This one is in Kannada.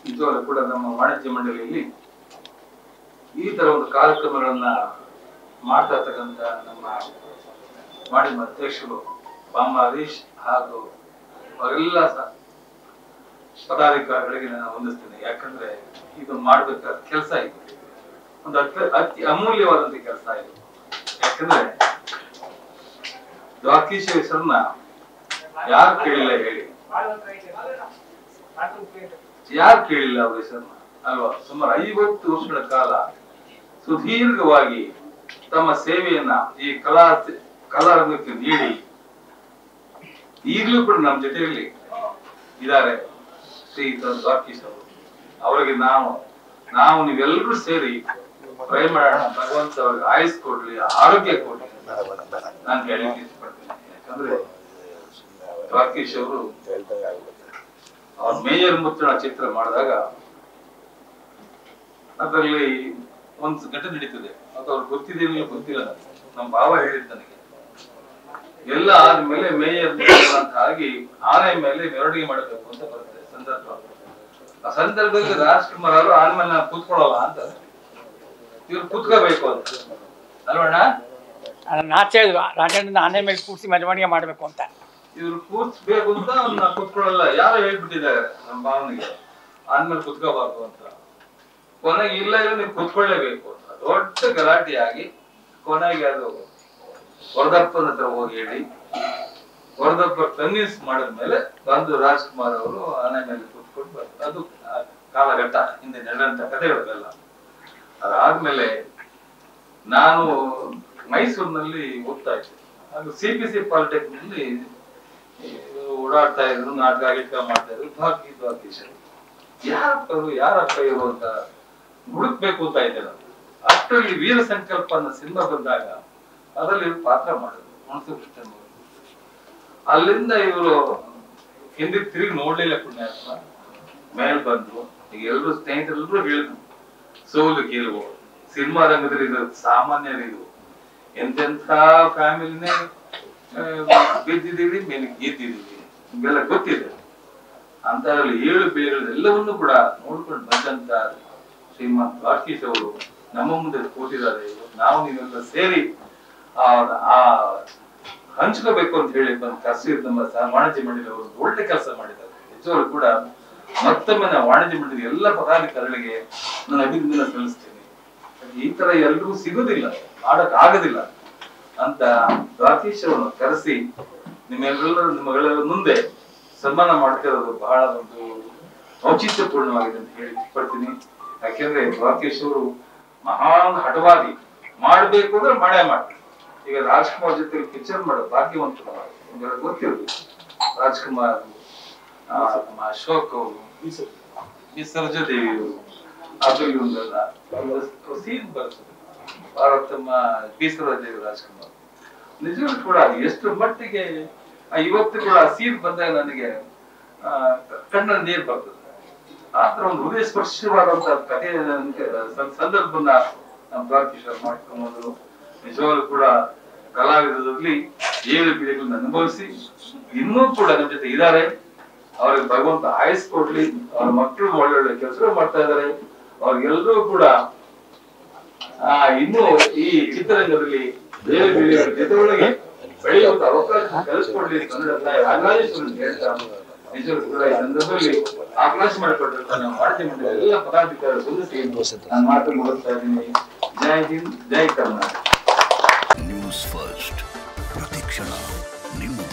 ನಿಜವಾಗ್ಲೂ ಕೂಡ ನಮ್ಮ ವಾಣಿಜ್ಯ ಮಂಡಳಿಯಲ್ಲಿ ಈ ತರ ಒಂದು ಕಾರ್ಯಕ್ರಮಗಳನ್ನ ಮಾಡ್ತಾ ಇರ್ತಕ್ಕಂಥ ನಮ್ಮ ವಾಣಿಜ್ಯ ಅಧ್ಯಕ್ಷರು ಬಾಮ ಹರೀಶ್ ಹಾಗೂ ಅವರೆಲ್ಲ ಸ- ಪದಾಧಿಕಾರಿಗಳಿಗೆ ನಾನು ವಂದಿಸ್ತೇನೆ ಯಾಕಂದ್ರೆ ಇದು ಮಾಡ್ಬೇಕಾದ ಕೆಲಸ ಇದು ಒಂದು ಅತ್ಯ ಅತಿ ಅಮೂಲ್ಯವಾದಂತ ಕೆಲಸ ಇದು ಯಾಕಂದ್ರೆ ದ್ವಾಕೀಶ ಹೆಸರನ್ನ ಯಾರು ಕೇಳಿಲ್ಲ ಹೇಳಿ ಯಾರು ಕೇಳಿಲ್ಲ ಅವ್ರ ಹೆಸರನ್ನ ಅಲ್ವಾ ಸುಮಾರು ಐವತ್ತು ವರ್ಷಗಳ ಕಾಲ ಸುದೀರ್ಘವಾಗಿ ತಮ್ಮ ಸೇವೆಯನ್ನ ಈ ಕಲಾ ಕಲಾರಂಗಕ್ಕೆ ನೀಡಿ ಈಗಲೂ ಕೂಡ ನಮ್ಮ ಜೊತೆಯಲ್ಲಿ ಇದ್ದಾರೆ ಶ್ರೀಯುತ ದ್ವಾಕೀಶ್ ಅವರು ಅವರಿಗೆ ನಾವು ನಾವು ನೀವೆಲ್ಲರೂ ಸೇರಿ ಪ್ರೇ ಮಾಡೋಣ ಭಗವಂತ ಅವ್ರಿಗೆ ಆಯುಸ್ ಕೊಡ್ಲಿ ಆರೋಗ್ಯ ಕೊಡ್ಲಿ ನಾನು ಹೇಳಲಿಕ್ಕೆ ಇಷ್ಟಪಡ್ತೀನಿ ಯಾಕಂದ್ರೆ ದ್ವಾಕೀಶ್ ಅವರು ಅವ್ರ ಮೇಯರ್ ಮುಚ್ಚಣ ಚಿತ್ರ ಮಾಡಿದಾಗ ಅದರಲ್ಲಿ ಒಂದು ಘಟನೆ ನಡೀತದೆ ಅದು ಅವ್ರಿಗೆ ಗೊತ್ತಿದೆ ಇಲ್ಲ ಗೊತ್ತಿಲ್ಲ ನನಗೆ. ನಮ್ಮ ಭಾವ ಹೇಳಿದ್ ನನಗೆ ಎಲ್ಲ ಆದ್ಮೇಲೆ ಮೇಯರ್ ಅಂತ ಆಗಿ ಆನೆ ಮೇಲೆ ಮೆರವಣಿಗೆ ಮಾಡಬೇಕು ಅಂತ ಬರುತ್ತೆ ಸಂದರ್ಭ ಆ ಸಂದರ್ಭದಲ್ಲಿ ರಾಜ್ಕುಮಾರ್ ಅವರು ಆನೆ ಮೇಲೆ ನಾನು ಕೂತ್ಕೊಳ್ಳಲ್ಲ ಅಂತ ಇವ್ರು ಕೂತ್ಕೋಬೇಕು ಅಂತ ಅಲ್ವಣ್ಣ ನಾಚ್ ಹೇಳಿದ್ರು ರಾಜಣ್ಣ ಆನೆ ಮೇಲೆ ಕೂರಿಸಿ ಮೆರವಣಿಗೆ ಮಾಡಬೇಕು ಅಂತ ಇವ್ರು ಕೂರ್ಸ್ಬೇಕು ಅಂತ ಅವ್ನ ಕೂತ್ಕೊಳ್ಳಲ್ಲ ಯಾರೋ ಹೇಳ್ಬಿಟ್ಟಿದ್ದಾರೆ ನಮ್ಮ ಭಾವನಿಗೆ ಆದ್ಮೇಲೆ ಕುತ್ಕೋಬಾರ್ದು ಅಂತ ಕೊನೆಗೆ ಇಲ್ಲ ಇಲ್ಲ ನೀವು ಕುತ್ಕೊಳ್ಳೇಬೇಕು ಅಂತ ದೊಡ್ಡ ಗಲಾಟೆ ಆಗಿ ಕೊನೆಗೆ ಅದು ವರದಪ್ಪನ ಹತ್ರ ಹೋಗಿ ಹೇಳಿ ವರದಪ್ಪ ಕನ್ವಿನ್ಸ್ ಮಾಡಿದ್ಮೇಲೆ ಬಂದು ರಾಜ್ಕುಮಾರ್ ಅವರು ಆನೆ ಮೇಲೆ ಕೂತ್ಕೊಂಡು ಬರ್ತಾರೆ ಅದು ಆ ಕಾಲಘಟ್ಟ ಹಿಂದೆ ನಡೆದಂತ ಕಥೆಗಳವೆಲ್ಲ ಅದಾದ್ಮೇಲೆ ನಾನು ಮೈಸೂರಿನಲ್ಲಿ ಓದ್ತಾ ಇದ್ದೆ ಅದು ಸಿ ಪಿ ಸಿ ಪಾಲಿಟೆಕ್ನಲ್ಲಿ ಓಡಾಡ್ತಾ ಇದ್ರು ನಾಟಕ ಗಿಟಕ ಮಾಡ್ತಾ ಇದ್ರು ಬಾಕಿ ಬಾಕಿ ಯಾರಪ್ಪ ಇವರು ಯಾರಪ್ಪ ಇವರು ಅಂತ ಹುಡುಕ್ಬೇಕು ಅಂತ ಇದ್ದೆ ನಾನು ಅಷ್ಟರಲ್ಲಿ ವೀರ ಸಂಕಲ್ಪ ಅನ್ನೋ ಸಿನಿಮಾ ಬಂದಾಗ ಅದರಲ್ಲಿ ಇವ್ರು ಪಾತ್ರ ಮಾಡಿದ್ರು ಹುಣಸೆ ಕೃಷ್ಣನ್ ಅವರು. ಅಲ್ಲಿಂದ ಇವರು ಹಿಂದೆ ತಿರುಗಿ ನೋಡ್ಲಿಲ್ಲ ಪುಣ್ಯಾತ್ಮ ಮೇಲ್ ಬಂದ್ರು ಈಗ ಎಲ್ರು ಸ್ನೇಹಿತರೆಲ್ಲರೂ ಹೇಳಿದ್ರು ಸೋಲು ಗೆಲುವು ಸಿನಿಮಾ ರಂಗದಲ್ಲಿ ಇದು ಸಾಮಾನ್ಯ ಇದು ಎಂತೆಂಥ ಫ್ಯಾಮಿಲಿನೇ ಬಿದ್ದಿದ್ದೀವಿ ಮೇಲೆ ಗೆದ್ದಿದ್ದೀವಿ ನಿಮ್ಗೆಲ್ಲ ಗೊತ್ತಿದೆ ಅಂತದ್ರಲ್ಲಿ ಏಳು ಬೀಳುಗಳೆಲ್ಲವನ್ನೂ ಕೂಡ ನೋಡ್ಕೊಂಡು ಬಂದಂತ ಶ್ರೀಮಂತ್ ರಾಕೇಶ್ ಅವರು ನಮ್ಮ ಮುಂದೆ ಕೂತಿದ್ದಾರೆ ಇವತ್ತು ನಾವು ನೀವೆಲ್ಲ ಸೇರಿ ಆ ಆ ಹಂಚ್ಕೋಬೇಕು ಅಂತ ಹೇಳಿ ಬಂದು ಕರ್ಸಿದ್ ನಮ್ಮ ಸ- ವಾಣಿಜ್ಯ ಮಂಡಳಿ ಅವರು ಒಳ್ಳೆ ಕೆಲಸ ಮಾಡಿದ್ದಾರೆ ನಿಜವಾಗ್ಲೂ ಕೂಡ ಮತ್ತೊಮ್ಮೆ ನಾವು ವಾಣಿಜ್ಯ ಮಂಡಳಿ ಎಲ್ಲ ಪದಾಧಿಕಾರಿಗಳಿಗೆ ನಾನು ಅಭಿನಂದನೆ ಸಲ್ಲಿಸ್ತೇನೆ ಈ ತರ ಎಲ್ರಿಗೂ ಸಿಗುದಿಲ್ಲ ಮಾಡಕ್ ಆಗೋದಿಲ್ಲ ಅಂತ ರಾಕೇಶ್ ಅವರನ್ನು ಕರೆಸಿ ನಿಮ್ಮೆಲ್ಲರೂ ನಿಮ್ಮೆಲ್ಲರ ಮುಂದೆ ಸನ್ಮಾನ ಮಾಡ್ತಿರೋದು ಬಹಳ ಒಂದು ಔಚಿತ್ಯಪೂರ್ಣವಾಗಿದೆ ಅಂತ ಹೇಳಿ ಇಷ್ಟಪಡ್ತೀನಿ ಯಾಕೆಂದ್ರೆ ರಾಕೇಶ್ ಅವರು ಮಹಾನ್ ಹಠವಾದಿ ಮಾಡ್ಬೇಕು ಅಂದ್ರೆ ಮಾಡೇ ಮಾಡ್ತಾರೆ ಈಗ ರಾಜ್ಕುಮಾರ್ ಜೊತೆ ಪಿಕ್ಚರ್ ಮಾಡೋ ಭಾಗ್ಯವಂತರು ನಿಮ್ಗೆಲ್ಲ ಗೊತ್ತಿರೋದು ರಾಜ್ಕುಮಾರ್ ಆ, ನಮ್ಮ ಅಶೋಕ್ ಅವರು ಈ ಸರೋಜಾದೇವಿ ಅವರು ಅದ್ರಲ್ಲಿ ಒಂದಲ್ಲ ಒಂದು ಸೀನ್ ಬರ್ತದೆ ಭಾರತಮ್ಮ ಬಿ ಸರೋಜಾದೇವಿ ರಾಜ್ಕುಮಾರ್ ನಿಜವಾಗ್ಲೂ ಕೂಡ ಎಷ್ಟು ಮಟ್ಟಿಗೆ ಆ ಇವತ್ತು ಕೂಡ ಆ ಸೀನ್ ಬಂದಾಗ ನನಗೆ ಆ, ಕಣ್ಣಲ್ಲಿ ನೀರು ಬರ್ತದೆ ಆತರ ಒಂದು ಹೃದಯ ಸ್ಪರ್ಶವಾದಂತ ಕಥೆ ಸಂದರ್ಭವನ್ನ ನಮ್ಮ ದ್ವಾರಕೀಶ್ವರ್ ಮಾಡ್ಕೊಂಡ್ರು ನಿಜವಾಗ್ಲೂ ಕೂಡ ಕಲಾವಿದರಲ್ಲಿ ಏಳು ಪೀಳಿಗೆಗಳನ್ನ ಅನುಭವಿಸಿ ಇನ್ನೂ ಕೂಡ ನಮ್ಮ ಜೊತೆ ಇದ್ದಾರೆ ಅವ್ರಿಗೆ ಭಗವಂತ ಆಯಸ್ ಕೊಡ್ಲಿ ಅವ್ರ ಮಕ್ಕಳು ಒಳ್ಳೊಳ್ಳೆ ಕೆಲಸ ಮಾಡ್ತಾ ಇದ್ದಾರೆ ಅವ್ರಿಗೆಲ್ಲರೂ ಕೂಡ ಆ ಇನ್ನು ಈ ಚಿತ್ರರಂಗದಲ್ಲಿ ಬೇರೆ ಬೇರೆ ಜೊತೆಯೊಳಗೆ ಬೆಳೆಯುವಂತ ಅವಕಾಶ ಕಲಿಸ್ಕೊಡ್ಲಿ ಕನ್ನಡ ತಾಯಿ ಆಕಾಶವನ್ನು ಹೇಳ್ತಾ ನಿಜವಾಗ್ಲೂ ಕೂಡ ಈ ಸಂದರ್ಭದಲ್ಲಿ ಅವಕಾಶ ಮಾಡಿಕೊಟ್ಟಿರ್ತ ನಾವು ವಾಣಿಜ್ಯ ಮಂಡಳಿ ಎಲ್ಲ ಪದಾಧಿಕಾರಿಗಳು ಬಂದು ನಾನು ಮಾತು ಮುಗಿಸ್ತಾ ಇದ್ದೀನಿ ಜೈ ಹಿಂದ್ ಜೈ ಕರ್ನಾಟಕ ನ್ಯೂಸ್ ಫಸ್ಟ್ ಪ್ರತಿಕ್ಷಣ ನಿಮ್ಮ